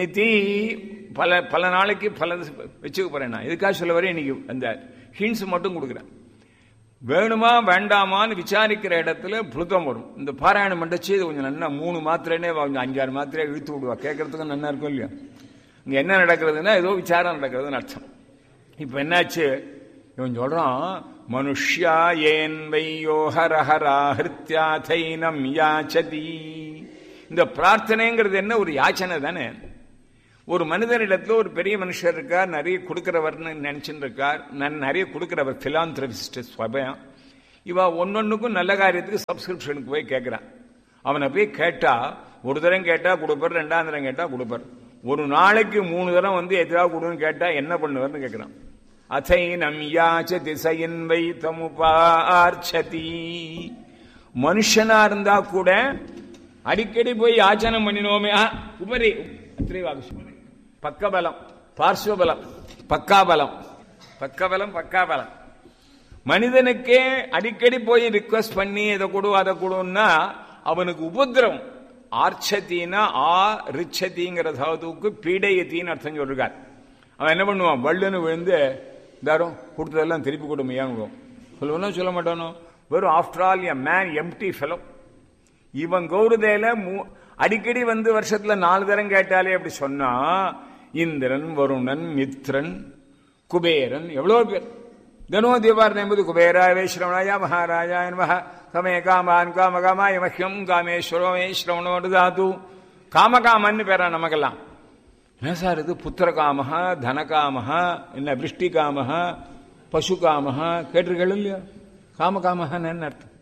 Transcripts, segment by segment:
தீ பல பல நாளைக்கு பல வச்சுக்க போறேன் நான் இதுக்காக சொல்ல வரேன் இன்னைக்கு அந்த ஹிண்ட்ஸ் மட்டும் கொடுக்குறேன் வேணுமா வேண்டாமான்னு விசாரிக்கிற இடத்துல புளுத்தம் வரும் இந்த பாராயணம் பண்ணச்சு இது கொஞ்சம் நல்லா மூணு மாத்திரைனே கொஞ்சம் அஞ்சாறு மாத்திரையை இழுத்து விடுவா கேட்கறதுக்கும் நல்லா இருக்கும் இல்லையா இங்க என்ன நடக்கிறதுன்னா ஏதோ விசாரம் நடக்கிறதுன்னு அர்த்தம் இப்ப என்னாச்சு இவன் சொல்றான் மனுஷ்யா ஏன் வையோ ஹரஹரா ஹிருத்யா தைனம் யாச்சதி இந்த பிரார்த்தனைங்கிறது என்ன ஒரு யாச்சனை தானே ஒரு மனிதனிடத்துல ஒரு பெரிய மனுஷர் இருக்கார் நிறைய கொடுக்கிறவர்னு நினைச்சுட்டு இருக்கார் நான் நிறைய கொடுக்கிறவர் பிலாந்திரபிஸ்ட் ஸ்வபயம் இவ ஒன்னொன்னுக்கும் நல்ல காரியத்துக்கு சப்ஸ்கிரிப்ஷனுக்கு போய் கேட்கிறான் அவனை போய் கேட்டா ஒரு தரம் கேட்டா கொடுப்பார் ரெண்டாம் தரம் கேட்டா கொடுப்பார் ஒரு நாளைக்கு மூணு தரம் வந்து எதாவது கொடுன்னு கேட்டா என்ன பண்ணுவார்னு கேட்கிறான் அதைனம் யாச்ச திசையின் வை தமுபார்ச்சதி மனுஷனா இருந்தா கூட அடிக்கடி போய் யாச்சனம் பண்ணினோமே ஆ, உபரி அத்திரைவாகுஷம் பக்கபலம் பார்ஸ்வபலம் பக்காபலம் பக்கபலம் பக்காபலம் மனிதனுக்கே அடிக்கடி போய் ரிக்வஸ்ட் பண்ணி இதை கொடு அதை கொடுன்னா அவனுக்கு உபத்திரம் ஆர்ச்சத்தின்னா ஆ ரிச்சதிங்கிற தாதுவுக்கு பீடையத்தின்னு அர்த்தம் சொல்றார் அவன் என்ன பண்ணுவான் வள்ளுன்னு விழுந்து தாரும் கொடுத்ததெல்லாம் திருப்பி கொடுமையான்னு சொல்லுவனோ சொல்ல மாட்டானோ வெறும் after all a man MD fellow இவன் கௌரதேல மூ- அடிக்கடி வந்து வருஷத்துல நாலு தரம் கேட்டாலே அப்படி சொன்னா இந்திரன் வருணன் மித்ரன் குபேரன் எவ்வளவு பேர் தினம் தீபாரணம் என்பது குபேராய ஸ்ரவணாய மகாராஜாய நம சமய காமான் காமகாமாய மஹ்யம் காமேஸ்வரமே ஸ்ரவணோ தாது காமகாமன்னு பேரா நமக்கெல்லாம் என்ன சார் இது புத்திரகாமஹா தனகாமஹா என்ன விருஷ்டிகாமஹா பசுகாமஹா கேட்டிருக்கீங்க இல்லையா காமகாமஹான்னு என்ன அர்த்தம்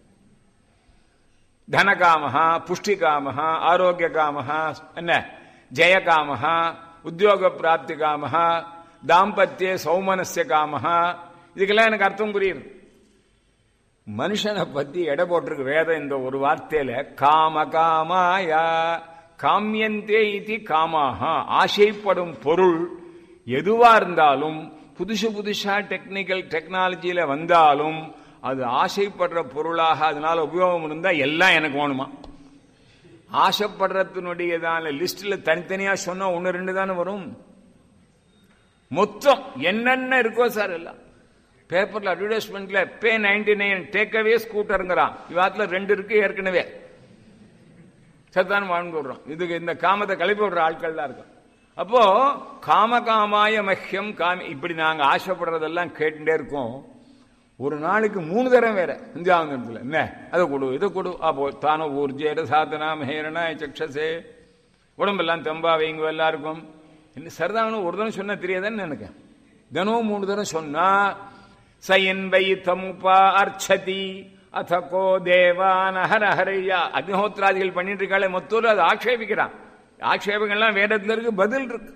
தனகாமஹா புஷ்டிகாமஹா ஆரோக்கியகாமஹா என்ன ஜெயகாமஹா உத்தியோக பிராப்தி காமஹா தாம்பத்திய சௌமனஸ்ய காமஹா இதுக்கெல்லாம் எனக்கு அர்த்தம் புரியுது மனுஷனை பத்தி எடை போட்டிருக்கு வேதம் இந்த ஒரு வார்த்தையில காம காமாயா காமியந்தே இது காமாஹா ஆசைப்படும் பொருள் எதுவா இருந்தாலும் புதுசு புதுசா டெக்னிக்கல் டெக்னாலஜியில வந்தாலும் அது ஆசைப்படுற பொருளாக அதனால உபயோகம் இருந்தா எல்லாம் எனக்கு வேணுமா ஆசைப்படுறதுனுடையதான லிஸ்ட்ல தனித்தனியா சொன்னா ஒன்னு ரெண்டு தானே வரும் மொத்தம் என்னென்ன இருக்கோ சார் எல்லாம் பேப்பர்ல அட்வர்டைஸ்மெண்ட்ல பே நைன்டி நைன் டேக்அவே ஸ்கூட்டருங்கிறான் இவாத்துல ரெண்டு இருக்கு ஏற்கனவே சத்தான் வாழ்ந்து விடுறோம் இதுக்கு இந்த காமத்தை கிளப்பி விடுற ஆட்கள் தான் இருக்கும் அப்போ காம காமாய மஹ்யம் காமி இப்படி நாங்க ஆசைப்படுறதெல்லாம் கேட்டுட்டே இருக்கோம் ஒரு நாளைக்கு மூணு தரம் வேற இந்தியாவந்தத்துல என்ன அதை கொடு இதை கொடு அப்போ தானோ ஊர்ஜேட சாதனா மகேரணா சக்ஷசே உடம்பெல்லாம் தெம்பா வைங்க எல்லாருக்கும் என்ன சரிதானு ஒரு தரம் சொன்னா தெரியாதான்னு எனக்கு தினமும் மூணு தரம் சொன்னா சயன் வை தமுபா அர்ச்சதி அத கோ தேவான ஹர ஹரையா அக்னிஹோத்ராதிகள் பண்ணிட்டு இருக்காளே மொத்தூர் அது ஆக்ஷேபிக்கிறான் ஆக்ஷேபங்கள்லாம் வேதத்துல இருக்கு பதில் இருக்கு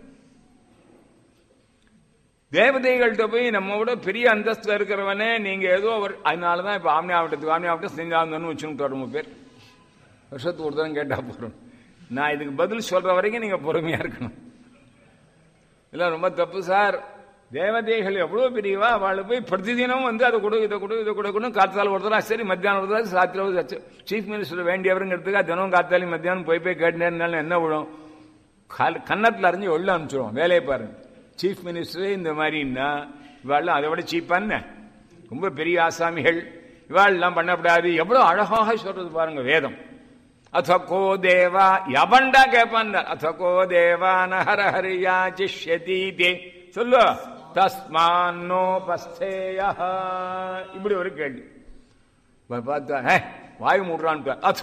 தேவதைகள்கிட்ட போய் நம்ம விட பெரிய அந்தஸ்துல இருக்கிறவனே நீங்க ஏதோ ஒரு அதனாலதான் இப்ப ஆம்னி ஆவட்டத்துக்கு ஆம்னி ஆவட்டம் செஞ்சாந்தன்னு வச்சுன்னு ரொம்ப பேர் வருஷத்துக்கு ஒரு தரம் கேட்டா போறோம் நான் இதுக்கு பதில் சொல்ற வரைக்கும் நீங்க பொறுமையா இருக்கணும் இல்ல ரொம்ப தப்பு சார் தேவதைகள் எவ்வளவு பெரியவா அவளை போய் பிரதிதினம் வந்து அதை கொடு இதை கொடு இதை கொடுக்கணும் காத்தால ஒரு தடவை சரி மத்தியானம் ஒரு தடவை சாத்திர ஒரு தடவை. சீஃப் மினிஸ்டர் வேண்டியவருங்கிறதுக்காக தினம் காத்தாலும் மத்தியானம் போய் போய் கேட்டுனே இருந்தாலும் என்ன விழும் கால் கன்னத்தில் அறிஞ்சு உள்ள அனுப்பிச்சிடுவோம் வேலையை பாருங்க சீஃப் மினிஸ்டரே இந்த மாதிரின்னா இவாள்லாம் அதை விட சீப்பான்னு ரொம்ப பெரிய ஆசாமிகள் இவாள்லாம் பண்ணக்கூடாது எவ்வளவு அழகாக சொல்றது பாருங்க வேதம் அத கோ தேவா எவன்டா கேட்பான் அத கோ தேவான ஹர ஹரியா சிஷ்யதி தே சொல்லு தஸ்மானோபஸ்தேய இப்படி ஒரு கேள்வி இவன் பார்த்தா "ஹே, வாய் மூடுறான்னு அத